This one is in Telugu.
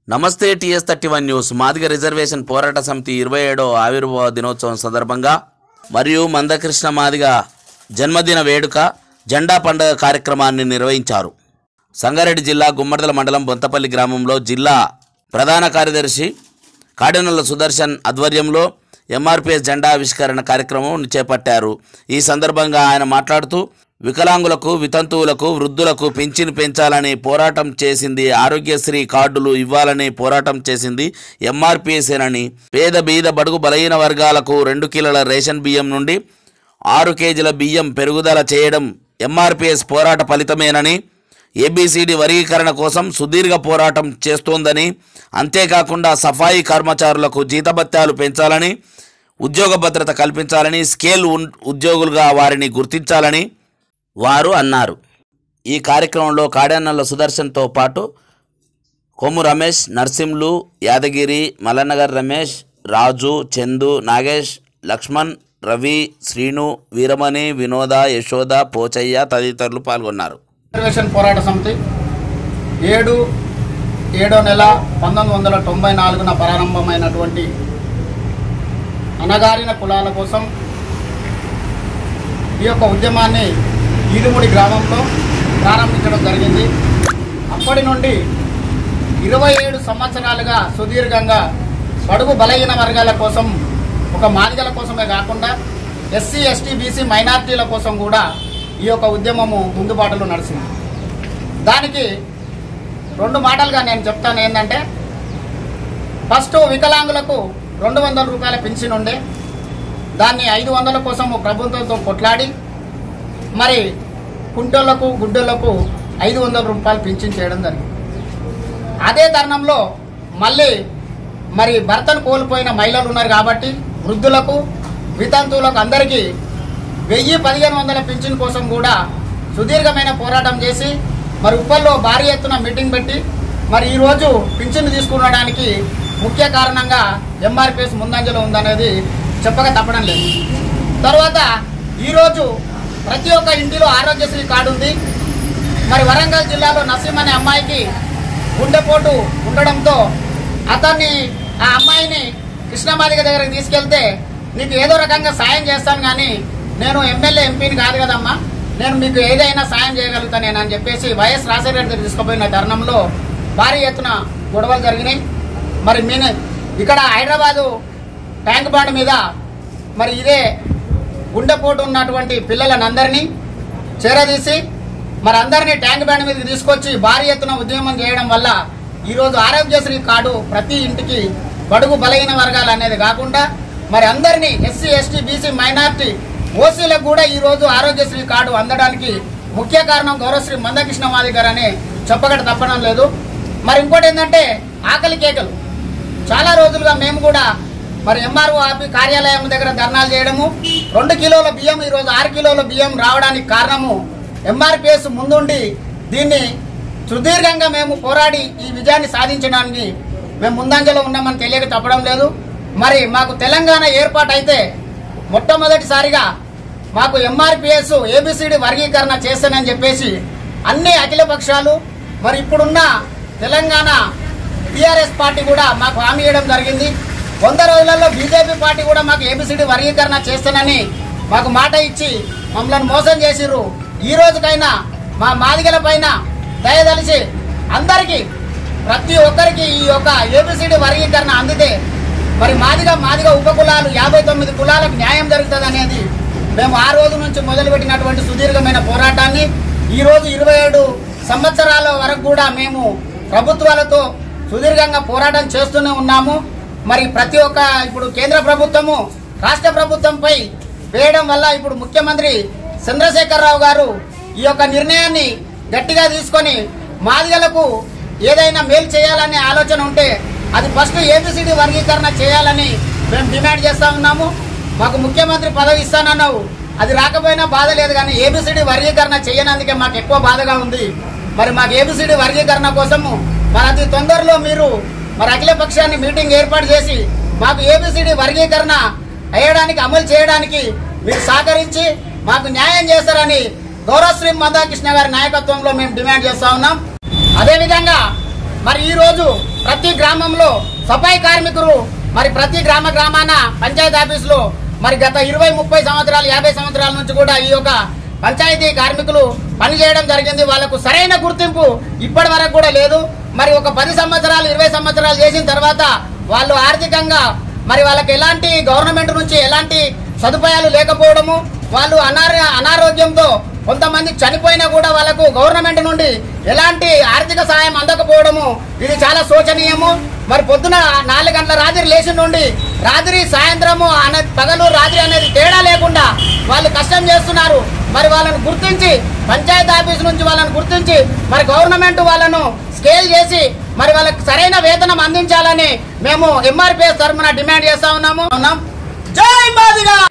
నమస్తే TS thirty one news Madiga reservation పోరాట సమితి ఇరవై ఏడో ఆవిర్భావ దినోత్సవం సందర్భంగా మరియు మందకృష్ణ మాదిగ జన్మదిన వేడుక జెండా పండుగ కార్యక్రమాన్ని నిర్వహించారు సంగారెడ్డి జిల్లా గుమ్మడిదల మండలం బొంతపల్లి గ్రామంలో జిల్లా ప్రధాన కార్యదర్శి కాడెనల్ల సుదర్శన్ ఆధ్వర్యంలో ఎంఆర్పిఎస్ జెండా ఆవిష్కరణ కార్యక్రమం చేపట్టారు ఈ సందర్భంగా ఆయన మాట్లాడుతూ వికలాంగులకు వితంతువులకు వృద్ధులకు పింఛను పెంచాలని పోరాటం చేసింది ఆరోగ్యశ్రీ కార్డులు ఇవ్వాలని పోరాటం చేసింది ఎంఆర్పిఎస్ఏనని పేద బీద బడుగు బలహీన వర్గాలకు రెండు కిలోల రేషన్ బియ్యం నుండి ఆరు కేజీల బియ్యం పెరుగుదల చేయడం ఎంఆర్పిఎస్ పోరాట ఫలితమేనని ఏబిసిడి వర్గీకరణ కోసం సుదీర్ఘ పోరాటం చేస్తోందని అంతేకాకుండా సఫాయి కర్మచారులకు జీతభత్యాలు పెంచాలని ఉద్యోగ భద్రత కల్పించాలని స్కేల్ ఉన్- ఉద్యోగులుగా వారిని గుర్తించాలని వారు అన్నారు ఈ కార్యక్రమంలో కాడెనల్ల సుదర్శన్తో పాటు కొమ్ము రమేష్ నర్సింలు యాదగిరి మల్లనగర్ రమేష్ రాజు చందు నాగేష్ లక్ష్మణ్ రవి శ్రీను వీరమణి వినోద యశోద పోచయ్య తదితరులు పాల్గొన్నారు రిజర్వేషన్ పోరాట సమితి ఏడు ఏడో నెల పంతొమ్మిది వందల తొంభై నాలుగున ప్రారంభమైనటువంటి అణగారిన కులాల కోసం ఈ యొక్క ఉద్యమాన్ని ఈదుముడి గ్రామంలో ప్రారంభించడం జరిగింది అప్పటి నుండి ఇరవై ఏడు సంవత్సరాలుగా సుదీర్ఘంగా బడుగు బలహీన వర్గాల కోసం ఒక మాదిగల కోసమే కాకుండా ఎస్సీ ఎస్టీ బీసీ మైనార్టీల కోసం కూడా ఈ యొక్క ఉద్యమము ముందుబాటులో నడిచింది దానికి రెండు మాటలుగా నేను చెప్తాను ఏంటంటే ఫస్ట్ వికలాంగులకు రెండు వందల రూపాయల పెన్షన్ ఉండే దాన్ని ఐదు వందల కోసం ప్రభుత్వంతో కొట్లాడి మరి కుంటోళ్లకు గుడ్డోళ్లకు ఐదు వందల రూపాయలు పెన్షన్ చేయడం జరిగింది అదే తరుణంలో మళ్ళీ మరి భర్తను కోల్పోయిన మహిళలు ఉన్నారు కాబట్టి వృద్ధులకు వితంతువులకు అందరికీ వెయ్యి పదిహేను వందల పింఛన్ కోసం కూడా సుదీర్ఘమైన పోరాటం చేసి మరి ఉప్పల్లో భారీ ఎత్తున మీటింగ్ పెట్టి మరి ఈరోజు పింఛన్ తీసుకునడానికి ముఖ్య కారణంగా ఎంఆర్పిఎస్ ముందంజలో ఉందనేది చెప్పక తప్పడం లేదు తర్వాత ఈరోజు ప్రతి ఒక్క ఇంటిలో ఆరోగ్యశ్రీ కార్డు ఉంది మరి వరంగల్ జిల్లాలో నసీం అనే అమ్మాయికి గుండెపోటు ఉండడంతో అతన్ని ఆ అమ్మాయిని కృష్ణమాదిగ దగ్గరికి తీసుకెళ్తే నీకు ఏదో రకంగా సాయం చేస్తాను కానీ నేను ఎమ్మెల్యే ఎంపీని కాదు కదమ్మా నేను మీకు ఏదైనా సాయం చేయగలుగుతాను నేను అని చెప్పేసి వైఎస్ రాజశేఖర రెడ్డి దగ్గర తీసుకుపోయిన తరుణంలో భారీ ఎత్తున గొడవలు జరిగినాయి మరి మీన ఇక్కడ హైదరాబాదు ట్యాంక్ బండ్ మీద మరి ఇదే గుండెపోటు ఉన్నటువంటి పిల్లలనందరినీ చేరదీసి మరి అందరినీ ట్యాంక్ బ్యాండ్ మీదకి తీసుకొచ్చి భారీ ఎత్తున ఉద్యమం చేయడం వల్ల ఈరోజు ఆరోగ్యశ్రీ కార్డు ప్రతి ఇంటికి బడుగు బలహీన వర్గాలు అనేది కాకుండా మరి అందరినీ ఎస్సీ ఎస్టీ బీసీ మైనార్టీ ఓసీలకు కూడా ఈరోజు ఆరోగ్యశ్రీ కార్డు అందడానికి ముఖ్య కారణం గౌరవశ్రీ మందకృష్ణ మాది గారు అని చెప్పగట తప్పడం లేదు మరి ఇంకోటి ఏంటంటే ఆకలి కేకలు చాలా రోజులుగా మేము కూడా మరి ఎంఆర్ఓ ఆఫీ కార్యాలయం దగ్గర ధర్నాలు చేయడము రెండు కిలోల బియ్యం ఈరోజు ఆరు కిలోల బియ్యం రావడానికి కారణము ఎంఆర్పిఎస్ ముందుండి దీన్ని సుదీర్ఘంగా మేము పోరాడి ఈ విజయాన్ని సాధించడానికి మేము ముందంజలో ఉన్నామని తెలియక తప్పడం లేదు మరి మాకు తెలంగాణ ఏర్పాటు అయితే మొట్టమొదటిసారిగా మాకు ఎంఆర్పిఎస్ ఏబిసిడి వర్గీకరణ చేస్తానని చెప్పేసి అన్ని అఖిల పక్షాలు మరి ఇప్పుడున్న తెలంగాణ టీఆర్ఎస్ పార్టీ కూడా మాకు హామీ ఇవ్వడం జరిగింది వంద రోజులలో బీజేపీ పార్టీ కూడా మాకు ఏబిసిడి వర్గీకరణ చేస్తానని మాకు మాట ఇచ్చి మమ్మల్ని మోసం చేసిర్రు ఈ రోజుకైనా మా మాదిగల పైన దయదలిచి అందరికీ ప్రతి ఒక్కరికి ఈ యొక్క ఏబిసిడి వర్గీకరణ అందితే మరి మాదిగా మాదిగా ఉపకులాలు యాభై తొమ్మిది కులాలకు న్యాయం జరుగుతుంది అనేది మేము ఆ రోజు నుంచి మొదలుపెట్టినటువంటి సుదీర్ఘమైన పోరాటాన్ని ఈ రోజు ఇరవై ఏడు సంవత్సరాల వరకు కూడా మేము ప్రభుత్వాలతో సుదీర్ఘంగా పోరాటం చేస్తూనే ఉన్నాము మరి ప్రతి ఒక్క ఇప్పుడు కేంద్ర ప్రభుత్వము రాష్ట్ర ప్రభుత్వంపై వేయడం వల్ల ఇప్పుడు ముఖ్యమంత్రి చంద్రశేఖరరావు గారు ఈ యొక్క నిర్ణయాన్ని గట్టిగా తీసుకొని మాదిగలకు ఏదైనా మేలు చేయాలనే ఆలోచన ఉంటే అది ఫస్ట్ ఏబిసిడి వర్గీకరణ చేయాలని మేము డిమాండ్ చేస్తా ఉన్నాము మాకు ముఖ్యమంత్రి పదవి ఇస్తానన్నావు అది రాకపోయినా బాధ లేదు కానీ ఏబిసిడి వర్గీకరణ చేయనందుకే మాకు ఎక్కువ బాధగా ఉంది మరి మాకు ఏబిసిడి వర్గీకరణ కోసము మరి అతి తొందరలో మీరు మరి అఖిల పక్షాన్ని మీటింగ్ ఏర్పాటు చేసి మాకు ఏబిసిడి వర్గీకరణ వేయడానికి అమలు చేయడానికి మీరు సహకరించి మాకు న్యాయం చేస్తారని గౌరవశ్రీ మందాకృష్ణ గారి నాయకత్వంలో మేము డిమాండ్ చేస్తా ఉన్నాం అదేవిధంగా మరి ఈరోజు ప్రతి గ్రామంలో సఫాయి కార్మికులు మరి ప్రతి గ్రామ గ్రామాన పంచాయతీ ఆఫీసులో మరి గత ఇరవై ముప్పై సంవత్సరాలు యాభై సంవత్సరాల నుంచి కూడా ఈ యొక్క పంచాయతీ కార్మికులు పనిచేయడం జరిగింది వాళ్ళకు సరైన గుర్తింపు ఇప్పటి వరకు కూడా లేదు మరి ఒక పది సంవత్సరాలు ఇరవై సంవత్సరాలు చేసిన తర్వాత వాళ్ళు ఆర్థికంగా మరి వాళ్ళకి ఎలాంటి గవర్నమెంట్ నుంచి ఎలాంటి సదుపాయాలు లేకపోవడము వాళ్ళు అనార అనారోగ్యంతో కొంతమంది చనిపోయినా కూడా వాళ్ళకు గవర్నమెంట్ నుండి ఎలాంటి ఆర్థిక సహాయం అందకపోవడము ఇది చాలా శోచనీయము మరి పొద్దున నాలుగు గంటల రాత్రి లేచి నుండి రాత్రి సాయంత్రము అనే పగలు రాత్రి అనేది తేడా లేకుండా వాళ్ళు కష్టం చేస్తున్నారు మరి వాళ్ళని గుర్తించి పంచాయతీ ఆఫీస్ నుంచి వాళ్ళని గుర్తించి మరి గవర్నమెంట్ వాళ్ళను స్కేల్ చేసి మరి వాళ్ళకి సరైన వేతనం అందించాలని మేము ఎంఆర్పిఎస్ తరఫున డిమాండ్ చేస్తా ఉన్నాము ఉన్నాం జై మాదిగా